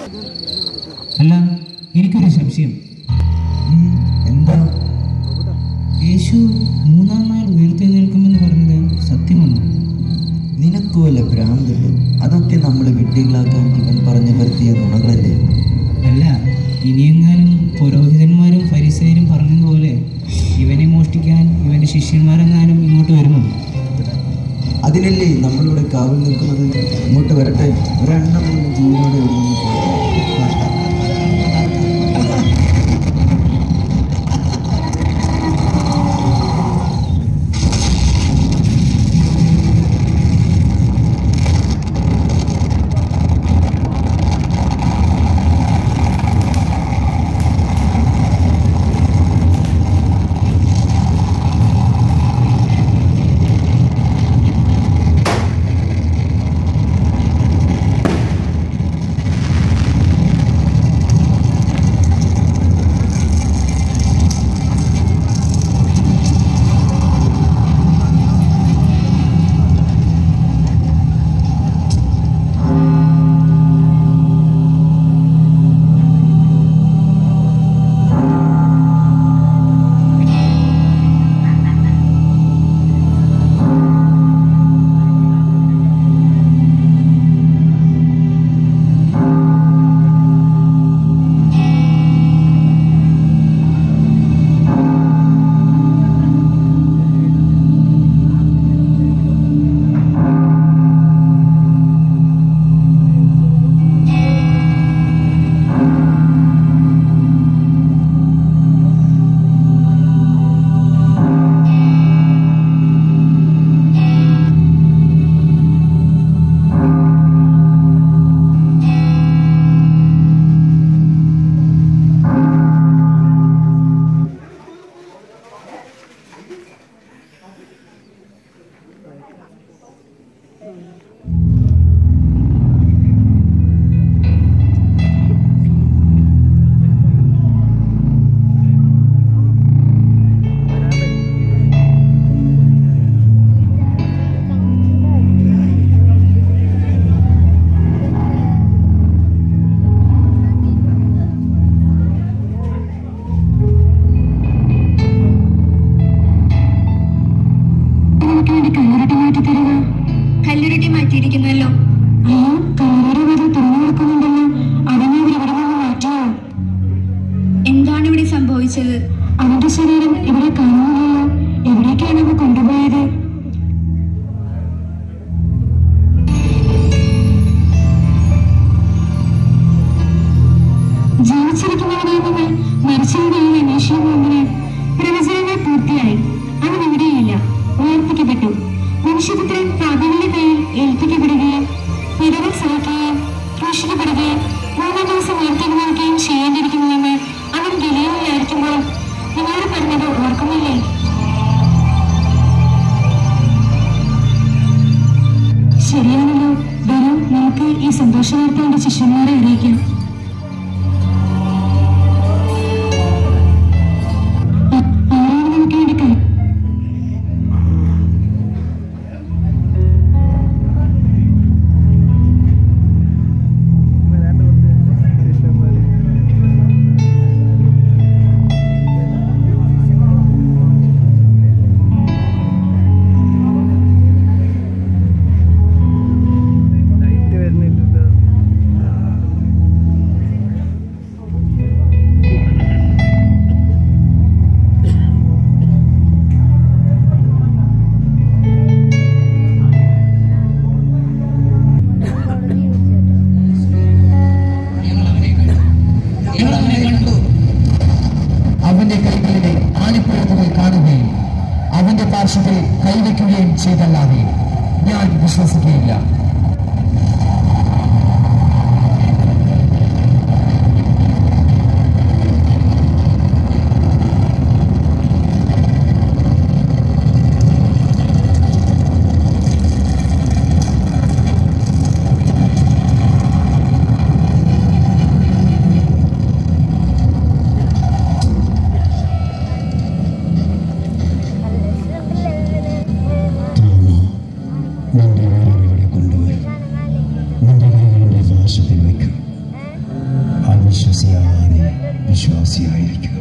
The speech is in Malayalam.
അല്ല എനിക്കൊരു സംശയം ഉം, എന്താ യേശു മൂന്നാം നാൾ ഉയർത്തെഴുന്നേൽക്കുമെന്ന് പറഞ്ഞത് സത്യമാണോ നിനക്ക് വല്ല ഭ്രാന്തുള്ളൂ അതൊക്കെ നമ്മൾ വിഡ്ഢികളാക്കാൻ ഇവൻ പറഞ്ഞു വരുത്തിയ നുണകളല്ലേ അല്ല ഇനിയെങ്ങാനും പുരോഹിതന്മാരും പരിസരും പറഞ്ഞതുപോലെ ഇവനെ മോഷ്ടിക്കാൻ ഇവന്റെ ശിഷ്യന്മാരെങ്ങാനും ഇങ്ങോട്ട് വരുമോ അതിനല്ലേ നമ്മളിവിടെ കാവൽ നിൽക്കുന്നത് ഇങ്ങോട്ട് വരട്ടെ ഒരെണ്ണം പോലും ജീവനോടെ ഒന്നും പോകട്ടെ. നമുക്ക് വേണ്ടി കല്ലുരുട്ടി മാറ്റി തരുക കല്ലുരുട്ടി മാറ്റിയിരിക്കുന്നല്ലോ അയ്യോ കല്ലുരുടി വരെ തുറന്നു കൊടുക്കുന്നുണ്ടല്ലോ അതിനെ ഇവർ ഇവിടെ നിന്ന് മാറ്റിയോ എന്താണ് ഇവിടെ സംഭവിച്ചത് അവന്റെ ശരീരം ഇവിടെ കാണുന്നില്ലല്ലോ എവിടേക്കാണ് അവ കൊണ്ടുപോയത് ജീവിച്ചിരിക്കുന്നവരിൽ നിന്ന് മരിച്ചവരെയാണ് അന്വേഷിക്കുന്നതിന് പ്രവചനങ്ങൾ പൂർത്തിയായി അവൻ ഇവിടെയില്ല ഉയർപ്പിക്കപ്പെട്ടു മനുഷ്യപുത്രൻ പാപികളുടെ കയ്യിൽ ഏൽപ്പിക്കപ്പെടുകയും പിഴവ് സഹിക്കുകയും ക്രൂശിക്കപ്പെടുകയും മൂന്നാം ദിവസം ഉയർത്തെഴുന്നേൽക്കുകയും ചെയ്യേണ്ടിയിരിക്കുന്നുവെന്ന് അവൻ ഗലീലയിലായിരിക്കുമ്പോൾ നിങ്ങളോട് പറഞ്ഞത് ഓർക്കുന്നില്ലേ ശരിയാണല്ലോ വരൂ നമുക്ക് ഈ സന്തോഷ വാർത്ത എന്റെ ശിഷ്യന്മാരെ അറിയിക്കാം ആ- ആരാണ് നമുക്ക് വേണ്ടി കൈ ലൈറ്റ് വരുന്നില്ലല്ലോ അവന്റെ കൈകളിലെ ആണിപ്പുറത്തുകൾ കാണുകയും അവന്റെ പാർശ്വത്തിൽ കൈവയ്ക്കുകയും ചെയ്തല്ലാതെ ഞാൻ വിശ്വസിക്കുകയില്ല നിന്റെ വേറെ ഇവിടെ കൊണ്ടുവരും നിന്റെ കൈകളുടെ പാർശ്വത്തിൽ വയ്ക്കും അവിശ്വസിയാതെ വിശ്വാസിയായിരിക്കുക